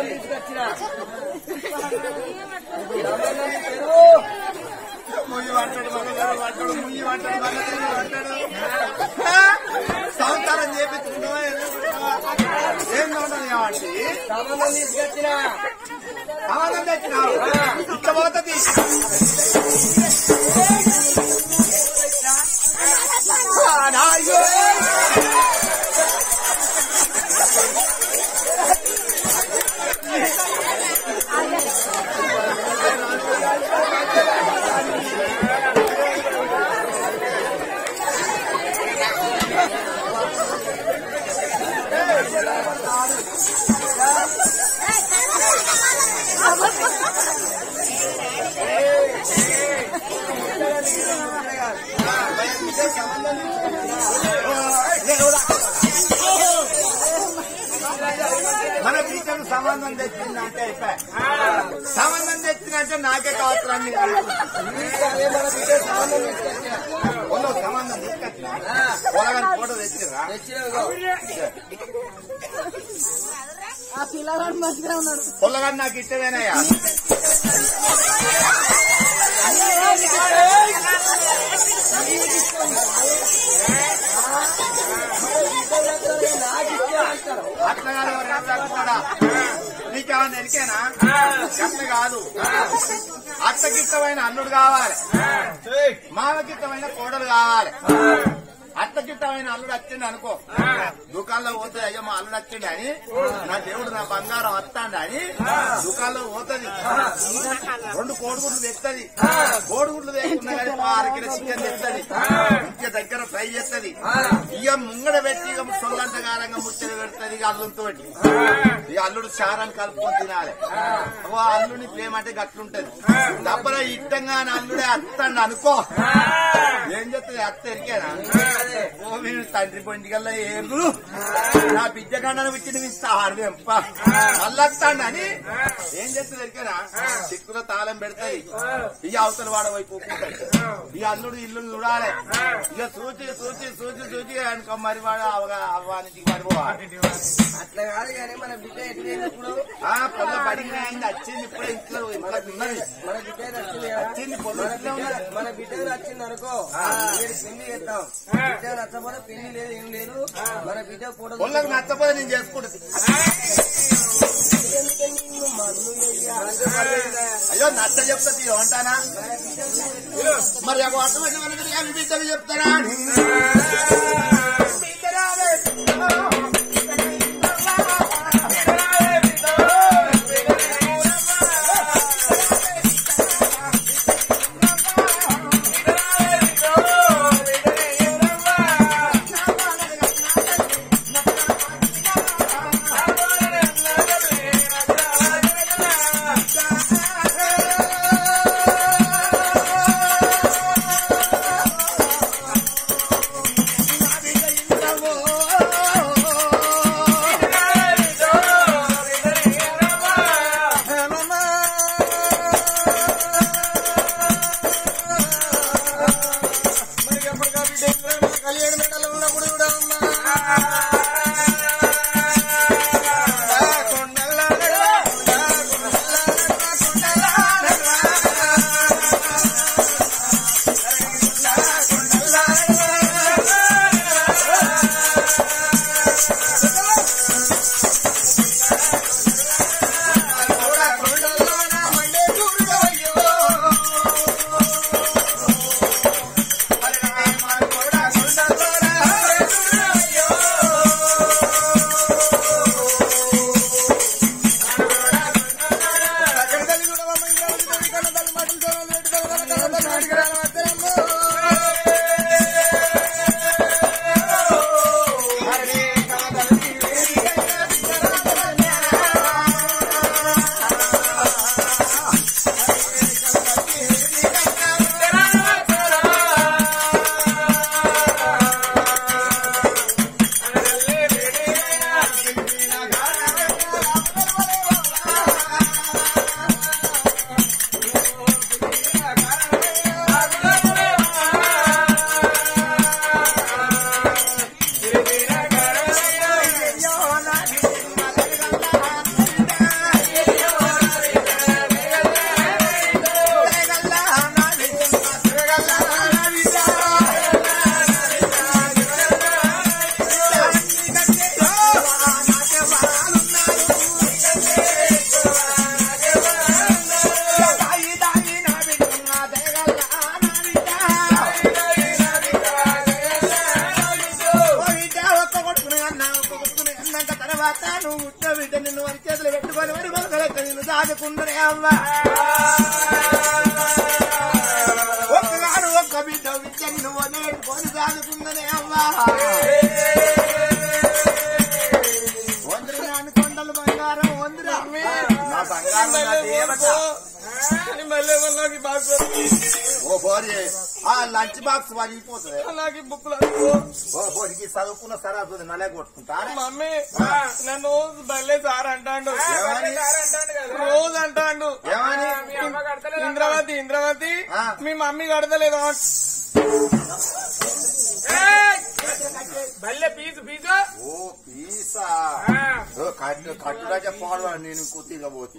సంబంధం తీసుకొచ్చిన ముయ్యి పట్టాడు మగగారు పట్టాడు ముయ్యి పట్టాడు మగగారు పట్టాడు సంసారం చేపించుకున్నావా ఏం కావాలి కాబట్టి సంబంధం తీసుకొచ్చిన సమాధానం తెచ్చినావు ఇచ్చబోతుంది మన టీచర్ సంబంధం తెచ్చిందంటే అయిపోయి సంబంధం తెచ్చిందంటే నాకే కావచ్చు అన్ని అదే మన బిడ్డ సంబంధం తీసుకొచ్చిన వాళ్ళు సంబంధం తీసుకొచ్చిన పొలగని ఫోటో తెచ్చిరా ఆ పిల్లగాడు మంచిగా ఉన్నాడు పొల్లగాని నాకు ఇష్టమేనయ్యా అట్లా కాదు ఎవరైనా కూడా నీకేమన్నా ఎరికేనా అట్లా కాదు అత్తకిష్టమైన అల్లుడు కావాలి మామకిష్టమైన కోడలు కావాలి అత్తకిష్టమైన అల్లుడు వచ్చిండు అనుకో దుకాణంలో పోతే అయ్యో మా అల్లుడు వచ్చిండు అని నా దేవుడు నా బంగారం వస్తాడు అని దుకాణంలో పోతుంది రెండు కోడిగుడ్లు తెస్తుంది కోడిగుడ్లు తెచ్చుకున్నా కానీ అరకిల చికెన్ తెస్తుంది ఇంక దగ్గర ఫ్రై చేస్తుంది ఇక ముంగడ పెట్టి ఇక సొల్లంతగారంగా ముచ్చట పెడుతుంది ఇక అల్లుతో ఇక అల్లుడు చారాన్ని కలుపుకొని తినాలి ఓ అల్లుని ప్రేమ అంటే గట్లుంటది దెబ్బల ఇట్టంగా అల్లుడే అత్తండి అనుకో ఏం చెప్తుంది అత్త ఎరికేనా ఓ మీరు తండ్రి పొంటికల్లా ఏరు నా బిడ్డ గండను విచ్చిన ఇస్తా ఆడదేంప అల్లత్తాండి అని ఏం చేస్తుంది ఎరికేనా చిక్కులో తాళం పెడతాయి ఇక అవతల వాడ వైపు ఒప్పుకుంటాయి ఈ అల్లుడు ఇల్లు చూడాలి ఇక సూచి సూచి సూచి సూచి అనుకో మరి వాడు అవగా అవ్వానికి పడిపోవాలి అట్లా కాదు కానీ మన బిడ్డ ఎట్లా ఇప్పుడు ఆ పొల్ల బడికి అయింది వచ్చింది ఇప్పుడే ఇంట్లో ఇంట్లో ఉన్నది మన బిడ్డ వచ్చింది కదా? వచ్చింది పొల్ల మన ఇంట్లో బిడ్డ ఉన్నది మన బిడ్డ వచ్చింది అనుకో మీరు పెళ్లి చేద్దాం బిడ్డ నచ్చకపోతే పెళ్లి లేదు ఏం లేదు మన బిడ్డ ఫోటో పొల్లకు నచ్చపోతే నేను చేసుకుంటుంది అయ్యో నచ్చ చెప్తుంది ఏమంటానా మరి ఒక అర్థమైన బిడ్డలు చెప్తారా నువ్వు పుట్టిన బిడ్డ నిన్ను వారి చేతులు పెట్టుకొని మరి కొలకలెక్క నిన్ను దాచుకుందనే అమ్మా ఒక్కగాడు ఒక్క బిడ్డ బిడ్డ నిన్ను వదిలి పెట్టుకొని దాచుకుందనే అమ్మా వందరు నాన్న కొండలు బంగారం వందరా నా బంగారం నా దేవత మళ్ళీ నాకు బాక్స్ ఓ పోరి ఆ లంచ్ బాక్స్ పగిలిపోతుంది నాకు బుక్కులు ఓ పోరికి చదువుకున్న సరాసుది నలే కొట్టుకుంటారా మమ్మీ నన్ను బల్లే సార్ అంటాడు ఏమని? రోజు అంటాడు ఏమని? ఇంద్రావతి ఇంద్రావతి ఆ. మీ మమ్మీ కడతలేదు బల్లె పీసు పీసు ఓ పీసా ఓ కట్టు కట్టుగా చెప్పాడు నేను కుతీగా పోతి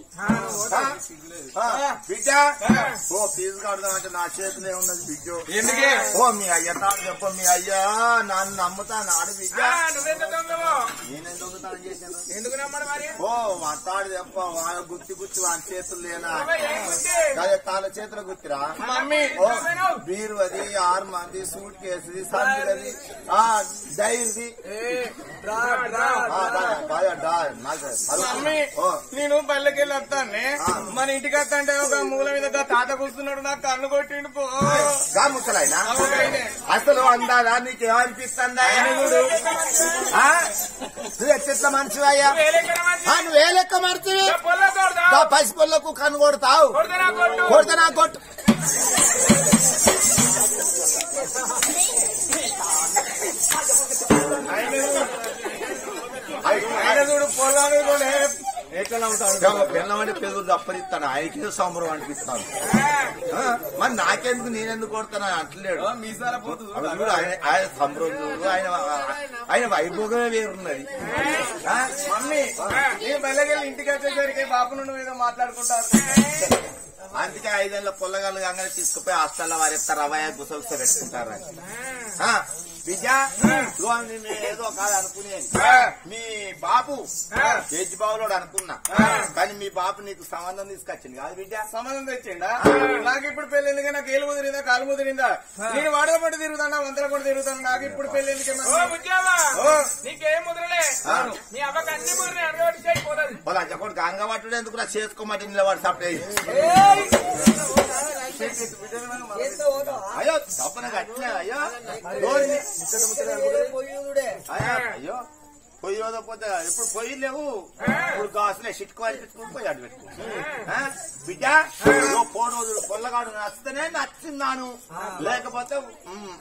బిడ్డ ఓ ఫీజు కడదాం అంటే నా చేతిలో ఉన్నది బిడ్డ ఎందుకే ఓ మీ అయ్య తాను చెప్ప మీ అయ్యా నన్ను నమ్ముతా నాడు బిడ్డ నువ్వెంత దొంగవో నేనేం దొంగతనం చేశాను ఎందుకు నమ్మడు మరి ఓ మాట్లాడి చెప్ప వాళ్ళ గుర్తి గుర్తి వాళ్ళ చేతులు లేనా ఏం గుర్తి? అదే తాళ్ళ చేతులు గుర్తిరా మమ్మీ ఓ బీరువది ఆరు మంది సూట్ కేసుది సందులది ఆ డైరీది రా, రా. ఆ, డా, డా, డా, నాకు మమ్మీ ఓ నేను పల్లెకెళ్ళి వస్తానే మన ఇంటికి వస్తాంటే ఒక మూల మీద గా తాత కూర్చున్నాడు నాకు కన్ను కొట్టిండు పో గా ముసలాయన అవునాయనే. అసలు అందాదా నీకేమనిపిస్తుందా ఆ? నువ్వు ఎట్లా మనిషి అయ్యా నువ్వు ఏ లెక్క మనిషివి దా పసి పొల్లకు కన్ను కొడతావు కొడితే నా కొట్టు ఆయన చూడు పొలాలు కూడా ఎట్లా నవ్వుతాడు పిల్లమంటే పెదవులు తప్పరిస్తాను ఆయనకే సంబరం అనిపిస్తాను ఆ? మరి నాకెందుకు నేనెందుకు కొడతాను అంటలేడు మీసాల పోతు అవి చూడు ఆయన ఆయన సంబరం చూడు ఆయన ఆయన వైభోగమే వేరున్నది ఆ? మమ్మీ నేను బయలుకెళ్ళి ఇంటికి వచ్చేసరికి బాబు నుండి ఏదో మాట్లాడుకుంటారు అందుకే ఐదేళ్ల పొల్లగాళ్ళు కాగానే తీసుకుపోయి హాస్టల్లో వారెత్తారు రవాయ గుసగుస పెట్టుకుంటారు ఆ, విద్య ఇదిగో నేను ఏదో కాదు అనుకునేది మీ బాబు ఏజ్ బాబులోడు అనుకున్నా కానీ మీ బాబు నీకు సంబంధం తీసుకొచ్చింది కాదు విద్య సంబంధం తెచ్చిండా నాకు ఇప్పుడు పెళ్లి ఎందుకే నాకు ఏలు ముదిరిందా కాలు ముదిరిందా నేను వాడల పట్టు తిరుగుతానా వందల పట్టు తిరుగుతాను నాకు ఇప్పుడు పెళ్లి ఎందుకే ఓ. నీకేం ముద్రలే నీ అవ్వకి అన్ని ముద్రలే అడగబట్టి చేయకూడదు వాళ్ళ చెప్పండి గంగ పట్టుడు ఎందుకు నా చేసుకోమంటే నిలబడి సప్లై అయ్యో తప్పన కట్టినా అయ్యో డోర్ని. అయ్యో, అయ్యో పొయ్యి పోతే ఇప్పుడు పొయ్యి లేవు ఇప్పుడు గాసులే చిట్టుకు అనిపించుకుని పోయి అడ్డు పెట్టుకో ఆ? బిడ్డ ఓ పోను రోజులు పొల్లగాడు నచ్చితేనే నచ్చిన్నాను లేకపోతే ఉమ్.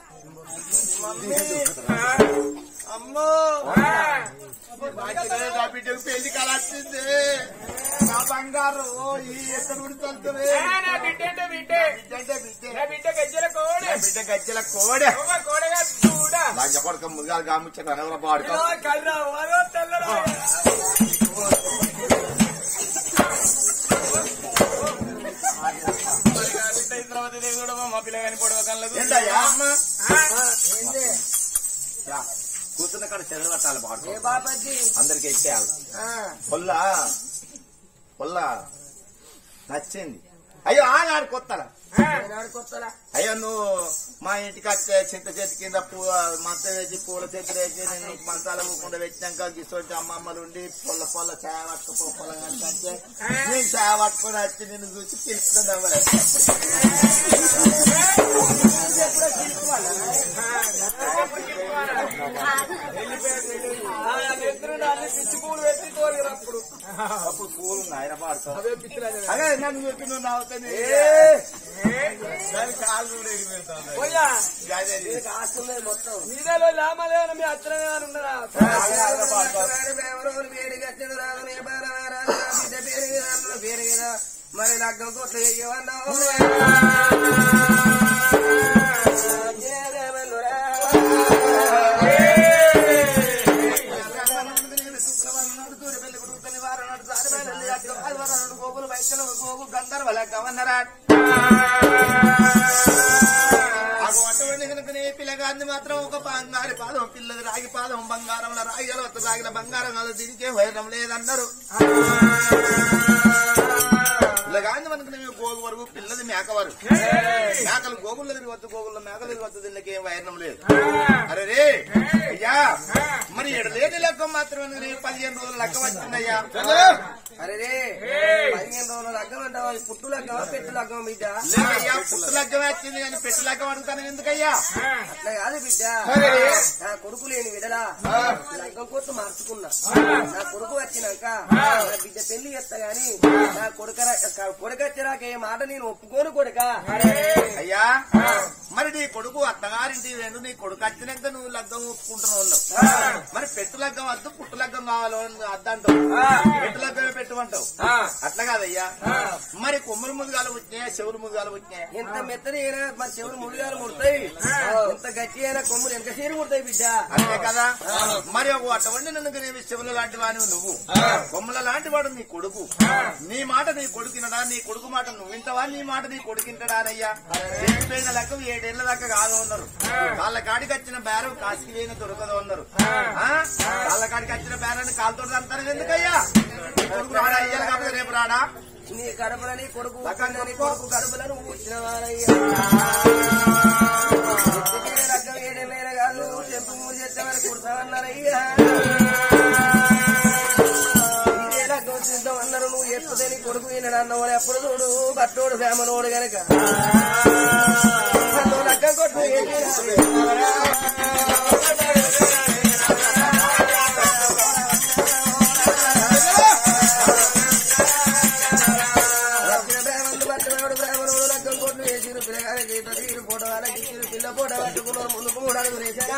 అమ్మో మంచిగా నా బిడ్డకు పెళ్లి కలొచ్చింది నా బంగారు ఈ ఎక్కడ ఉడుతుంది నా బిడ్డ అంటే బిడ్డే బిడ్డ అంటే బిడ్డే నా బిడ్డ గజ్జల కోడే నా బిడ్డ గజ్జల కోడే ఒక్క కోడగా చూడా నా చెప్పడక ముందుగా గామిచ్చాను అనవర పాడుకో కర్రా వరో తెల్లరా హైదరాబాద్ దేవి కూడా మా పిల్లగాని పొడవ కళ్ళదు ఏంటయ్యా యా, కూర్చున్న కాడ చెదలు పట్టాలి పాడుకో అందరికి ఎక్కేయాలి పొల్ల పొల్ల నచ్చింది అయ్యో ఆనాడు కొత్తలా అయ్యో నువ్వు మా ఇంటికి వచ్చే చింత చెట్టు కింద పూ మంత వేసి పూల చెట్టు వేసి నేను మంచాల ఊకుండా పెట్టినాక గిసోటి అమ్మమ్మలు ఉండి పొల్ల పొల్ల చాయ పట్టుకుపో పొలం కనుకొచ్చే నేను చాయ పట్టుకొని వచ్చి నిన్ను చూసి పిలుస్తుంది పిచ్చి పూలు పెట్టి తోలినప్పుడు అప్పుడు పూలు ఉన్నాయి ఆయన పాడుతావు అదే నన్ను చెప్పి నువ్వు నవ్వుతుంది దాని కాలు కూడా ఎగిరిపెడతావు పోయా అదే మీదేలో లామలేన మీ అచ్చనే ఉన్నారా మరి లగ్గం కొట్లు గోగులు వైద్యులు గోగు గంధర్వల గవర్నరాట్ అటువంటి కనుకనే పిల్లగాన్ని మాత్రం ఒక బంగారు పాదం పిల్లది రాగి పాదం బంగారంలో రాగి అలవత్తు రాగిన బంగారం కాదు దీనికే వైరం లేదన్నారు పిల్లగాన్ని మనకు మేము గోగు వరకు పిల్లది మేక వరకు మేకలు గోగుల్లో తిరగచ్చు గోగుల్లో మేకలు తిరగచ్చు దీనికి ఏం వైరం లేదు అరే రే అయ్యా మరి ఎడలేని లెక్క లగ్గం మాత్రమే నీ పదిహేను రోజులు లగ్గం వచ్చిందయ్యా అరే రే పదిహేను రోజుల లగ్గం అంటావా ఈ పుట్టు లగ్గమా పెట్టు లగ్గమా బిడ్డ లేదయ్యా పుట్టు లగ్గం వచ్చింది కానీ పెట్టి లగ్గం అడుగుతాను ఎందుకయ్యా అట్లా కాదు బిడ్డ నా కొడుకు లేని విడలా లగ్గం కొట్టు మార్చుకున్నా నా కొడుకు వచ్చినాక నా బిడ్డ పెళ్లి చేస్తా గాని నా కొడుక కొడుకు వచ్చినాక ఏ మాట నేను ఒప్పుకోను కొడుక అయ్యా మరి నీ కొడుకు అత్తగారింటి వేణు నీ కొడుకు వచ్చినాక నువ్వు లగ్గం ఒప్పుకుంటున్నావు ఉన్నావు. మరి పెట్టు లగ్గం వద్దు పుట్టు లగ్గం కావాలో అద్దంటావు పెట్టు లగ్గమే పెట్టుమంటావు అట్లా కాదయ్యా మరి కొమ్ములు ముదుగాలు వచ్చినాయా చెవులు ముదుగాలు వచ్చినాయా ఎంత మెత్తని అయినా మరి చెవులు ముడిగాలు ముడతాయి ఎంత గట్టి అయినా కొమ్ములు ఎంత సీరు ముడతాయి బిడ్డ అంతే కదా మరి ఒక అటువంటి నన్ను నీ చెవుల లాంటి వాడివి నువ్వు కొమ్మల లాంటి వాడు నీ కొడుకు నీ మాట నీ కొడుకినడా నీ కొడుకు మాట నువ్వు వింటవా నీ మాట నీ కొడుకింటడా అనయ్యా చెప్పిపోయిన లెక్క ఏడేళ్ల దాకా కాదు అన్నారు వాళ్ళ కాడికి వచ్చిన బేరం కాసికి వేయిన దొరకదు అన్నారు ఆ? వాళ్ళ కాడికి వచ్చిన బేరాన్ని కాలుతో అంటారు ఎందుకయ్యా నీ కొడుకు రాడా అయ్యాలి కాబట్టి రేపు రాడా నీ కడుపులని కొడుకు నీ కొడుకు కడుపులను వచ్చిన వారయ్యా రకం ఏడేళ్ళైనా కాదు చెంపు మూసేస్తే మరి కుడతామన్నారయ్యా ఇదే రకం సిద్ధం అన్నారు నువ్వు ఎప్పుడే నీ కొడుకు ఈయన అన్నవాడు ఎప్పుడు చూడు బట్టోడు ఫేమనోడు గనక నువ్వు లగ్గం కొట్టు ఏం చేయాలి? లక్షణ బ్రాహ్మణులు పట్టణాడు బ్రాహ్మణుడు లగ్గం కొట్లు వేసిరు పిల్లగానే గీత తీరు ఫోటో వాళ్ళకి ఇచ్చిరు పిల్ల ఫోటో పట్టుకున్నారు ముందుకు మూడు అడుగులు వేసారా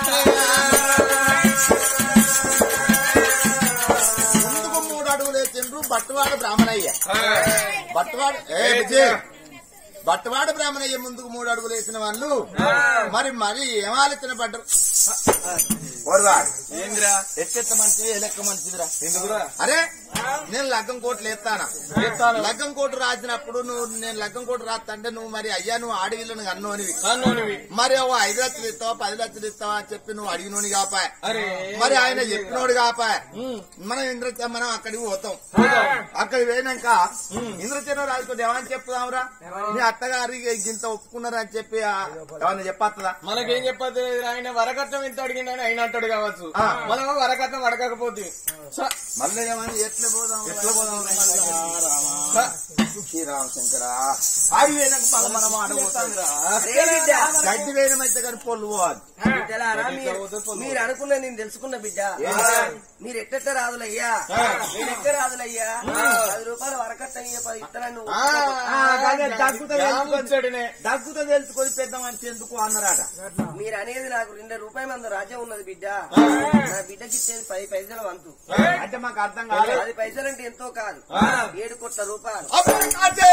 ముందుకు మూడు అడుగులు వేసిండ్రు బట్టువాడు బ్రాహ్మణయ్య బట్టువాడు ఏ విజయ్ బట్టువాడు బ్రాహ్మణయ్య ముందుకు మూడు అడుగులు వేసిన వాళ్ళు మరి మరి ఏమాలోచన పడ్డరు ఓర్వాడు. ఏంద్రా ఎత్తెత్త మంచిది ఏ లెక్క మంచిదిరా ఎందుకురా అరే నేను లగ్గం కోట్లు ఎత్తానా ఎత్తాను. లగ్గం కోటు రాసినప్పుడు నువ్వు నేను లగ్గం కోటు రాస్తంటే నువ్వు మరి అయ్యా నువ్వు ఆడవిల్లను అన్నోనివి నన్నునివి మరి ఓ ఐదు లక్షలు ఇస్తావా పది లక్షలు ఇస్తావా అని చెప్పి నువ్వు అడిగినోని కాపాయ్ అరే మరి ఆయన చెప్పినోడు కాపాయ్ మనం ఇంద్ర మనం అక్కడికి పోతాం అక్కడికి పోయినాక ఇంద్రచంద్ర రాజుతో ఏమని చెప్పుదాంరా మీ అత్తగారికి ఇంత ఒప్పుకున్నారా అని చెప్పి ఆ, ఏమన్నా చెప్పత్తదా మనకేం చెప్పదు ఆయన వరకట్నం ఎంత అడిగిందని అయినట్టాడు కావచ్చు ఆ. మనం వరకట్నం అడగకపోతే స- మళ్ళీ ఏమని ఎట్లా పోదాం ఎట్లా పోదాం స- శ్రీరామశంకర ఆడి పోయినాక మళ్ళీ మనం అడగపోతాం అరే బిడ్డ గడ్డి వేయడమైతే కానీ పొల్లు పోవాలి బిడ్డలారా, మీరు- మీరు అనుకున్న నేను తెలుసుకున్న బిడ్డ మీరు ఎట్టెట్ట రాదులయ్యా నేను ఎట్ట రాదులయ్యా పది రూపాయలు వరకట్ట అయ్యే పది ఇస్తానని నువ్వు దగ్గుతా జామ వచ్చాడునే. దగ్గుతా తెలుసుకొని పెద్ద మనిషి ఎందుకు అన్నారట మీరు అనేది నాకు రెండు రూపాయల మంది రాజ్యం ఉన్నది బిడ్డ నా బిడ్డకి ఇచ్చేది పది పైసల వంతు అంటే మాకు అర్థం కాలేదు పది పైసలు అంటే ఎంతో కాదు ఏడు కోట్ల రూపాయలు అప్పుడు అదే.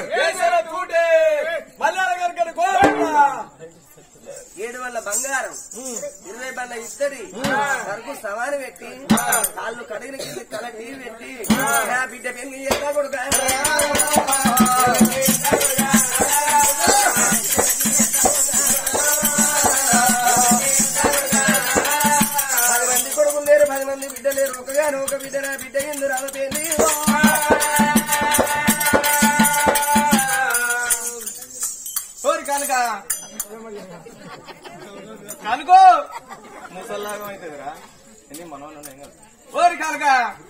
ఏడు వల్ల బంగారం ఇరవై బల్ల ఇత్తడి సరుకు సమానం పెట్టి కాళ్ళు కడిగిన కింద తల టీవీ పెట్టి నా బిడ్డ పెళ్లి చేస్తా కొడుకా పది మంది కొడుకులు లేరు పది మంది బిడ్డ లేరు ఒకగాను ఒక బిడ్డ నా బిడ్డ ఎందు రామ పెళ్లి ఓరి కనుక కనుకో ముసల్లాగా అవుతుందిరా ఎన్ని మనోళ్ళు ఏం కాదు ఓరి కనుక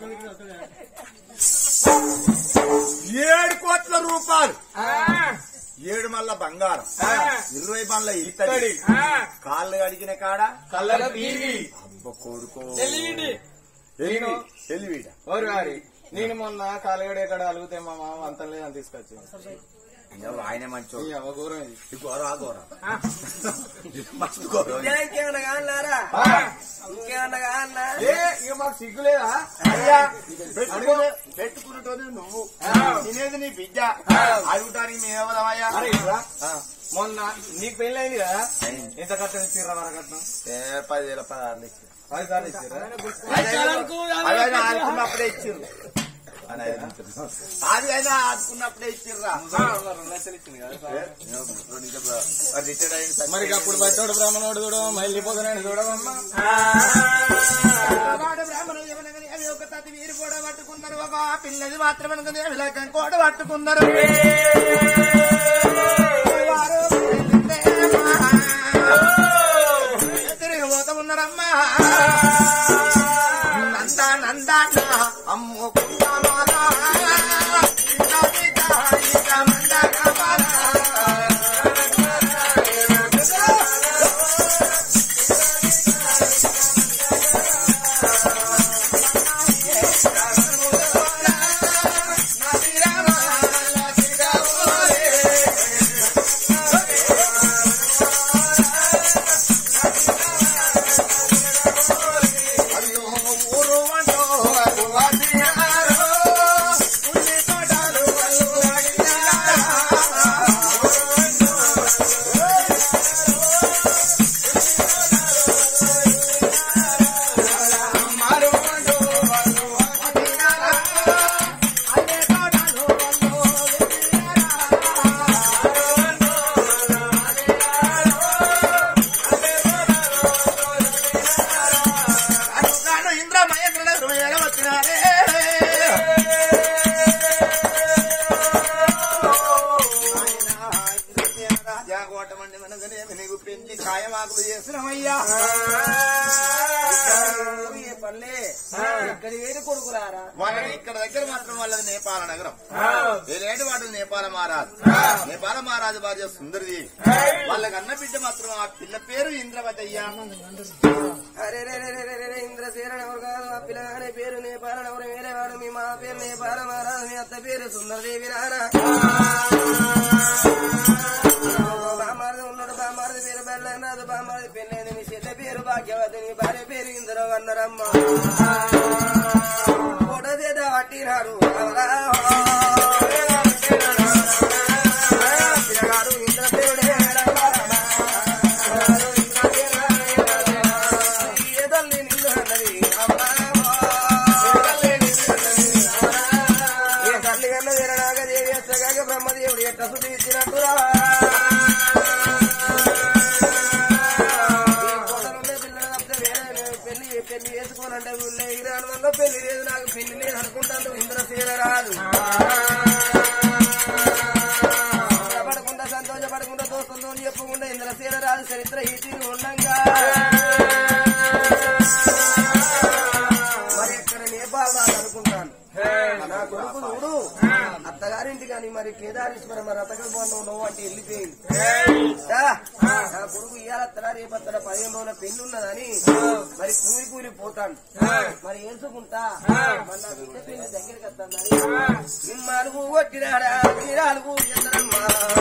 ఏడు కోట్ల రూపాయలు ఏడు మల్ల బంగారం ఇరవై మల్ల ఇత్తడి కాళ్ళు అడిగిన కాడ కళ్ళ టీవీ అబ్బ కోరుకో తెలియడి నేను తెలివిడ ఓరి వారి నేను మొన్న కాలగడ ఎక్కడ అలిగితే మా మామ అంత లేదని తీసుకొచ్చి ఆయన మంచో ఈ అవ్వ ఘోరం ఇది ఈ గోరా గోరా మస్తు గోరం బిడ్డ ఇంకేమన్నా కాన్నారా ఇంకేమన్నా కాన్నా ఏ ఇక మాకు సిగ్గులేదా అయ్యా పెట్టుకునే పెట్టుకున్నటోనే నువ్వు తినేది నీ బిడ్డ అడుగుటానికి మేమేమయ్యా అరే ఇట్రా. మొన్న నీకు పెళ్లి అయింది కదా ఎంత కట్టం ఇచ్చిర్రా వరకట్నం పదివేల పదహారు పది సార్లు ఇచ్చిర్రా అది అయినా ఆడుకున్నప్పుడే ఇచ్చిర్రు అది అయినా ఆడుకున్నప్పుడే ఇచ్చిర్రా రెండు లక్షలు ఇచ్చింది కదా రిటైర్డ్ అయిన మరి అప్పుడు బట్టోడు బ్రాహ్మణోడు చూడ మళ్ళీపోతున్నాడు చూడమమ్మా వాడు బ్రాహ్మణులు ఎవరనగానే అవి ఒక తతి వీరు కూడా పట్టుకున్నారు ఒక పిల్లది మాత్రమే విలకం కూడా పట్టుకున్నారు వారు తిరిగిపోతూ ఉన్నారమ్మా అమ్ముకుంటామారా అయ్యో ఊరు వంటో వాడియారో ఉల్లి తోటలు మారు వంటో వాడియారా అల్లే తోటలు అనుగాను ఇంద్ర మహేంద్రుల హృదయాల వచ్చినారే రాజా కోటమండి మనగనే నీకు పెళ్లి ఖాయమాకులు చేసినవయ్యా ఏ పల్లె ఇక్కడ వేరు కొడుకురారా వాళ్ళని ఇక్కడ దగ్గర మాత్రం వాళ్ళది నేపాల నగరం ఏలేటి వాడు నేపాల మహారాజు నేపాల మహారాజు భార్య సుందరిదేవి వాళ్ళకి అన్న బిడ్డ మాత్రం ఆ పిల్ల పేరు ఇంద్రవతయ్య అరే రే రే రే రే రే రే ఇంద్రసేన ఎవరు కాదు ఆ పిల్లగానే పేరు నేపాల ఎవరు వేరేవాడు మీ మా పేరు నేపాల మహారాజు మీ అత్త పేరు సుందరదేవి నారా బామారది ఉన్నాడు బామారది పేరు బెల్లనాథు బామారది పెళ్ళైంది మీ చెల్ల పేరు భాగ్యవతి నీ భార్య పేరు ఇంద్ర వన్నరమ్మ కొడదేద పట్టినాడు పిల్లగాడు ఇంద్ర పేరు తల్లి నిన్ను అన్నది ఏ తల్లి కన్న వీరనాగ దేవి ఎత్తగాక బ్రహ్మదేవుడు ఎట్ట శుద్ధి ఇచ్చినట్టురా ఈ కోటలుండే పిల్లలు తప్పితే వేరే పెళ్లి పెళ్లి చేసుకోనంటే ఊళ్ళో ఇరాను వల్ల పెళ్లి లేదు నాకు పెళ్లి లేదు అనుకుంటాను ఇంద్రసేన రాదు పడకుండా సంతోషపడకుండా దోస్తుందో చెప్పకుండా ఇంద్రసేన రాదు చరిత్ర ఈ ఉండంగా మరి ఎక్కడ నేపాల్ రాదు అనుకుంటాను నా కొడుకు చూడు అత్తగారింటి కానీ మరి కేదారేశ్వరం మరి అత్తగారి బాగున్నావు నువ్వు అంటే వెళ్ళిపోయింది దా, నా కొడుకు ఇవాళ అత్తడా రేపు అత్తడా పదిహేను రోజుల పెళ్లి ఉన్నదని మరి కూలి కూలి పోతాను మరి ఏసుకుంటా మరి నా బిడ్డ పెళ్లి దగ్గరికి వస్తాను నిమ్మలుగు కొట్టినాడా తీరాలుగు ఎందరమ్మా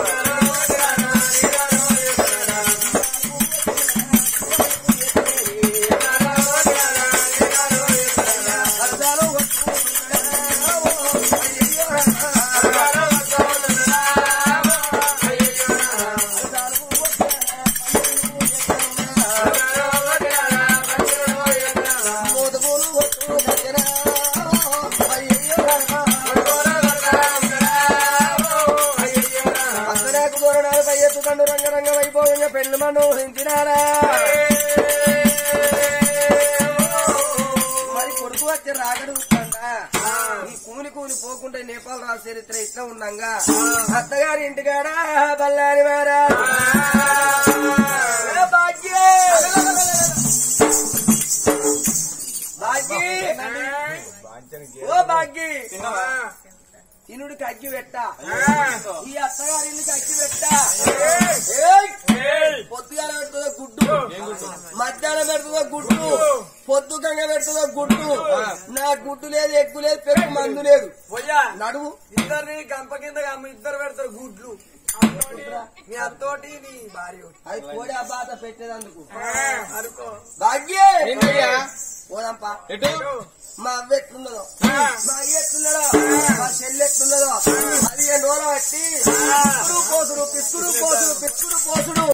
అర్థాలు అసలకు దూరణాలు పై ఎత్తుకండు రంగరంగ వైభవంగా పెళ్లి మను హించినారా మరి కొడుకు వచ్చి రాగడు ఈ కూలి కూలి పోకుంటే నేపాల్ రాజు చరిత్ర ఇట్లా ఉండంగా అత్తగారి ఇంటికాడ బల్లారి మారా భాగ్యే భాగ్య ఓ భాగ్య ఇనుడికి అగ్గి పెట్ట ఈ అత్తగారి ఇల్లుకి అగ్గి పెట్ట ఏయ్! పొద్దుగాల పెడుతుందో గుడ్డు మధ్యాహ్నం పెడుతుందో గుడ్డు పొద్దుకంగా పెడుతుందో గుడ్డు నా గుడ్డు లేదు ఎక్కువ లేదు పెరుగు మందు లేదు పోయా నడువు ఇద్దరిని గంప కింద గమ్మ ఇద్దరు పెడతారు గుడ్లు మీ అత్తోటి నీ భార్య ఒకటి. అది కోడి అబాత పెట్టేదందుకు అనుకో భాగ్యే ఏంటయ్యా? పోదాంపా ఎటు మా అవ్వ ఎట్లున్నదో మా అయ్య ఎట్లున్నదో మా చెల్లి ఎట్లున్నదో అది రోజులు బట్టి పిసుడు పోసుడు పిసుడు పోసుడు పిసుడు పోసుడు పిసుడు పోసుడు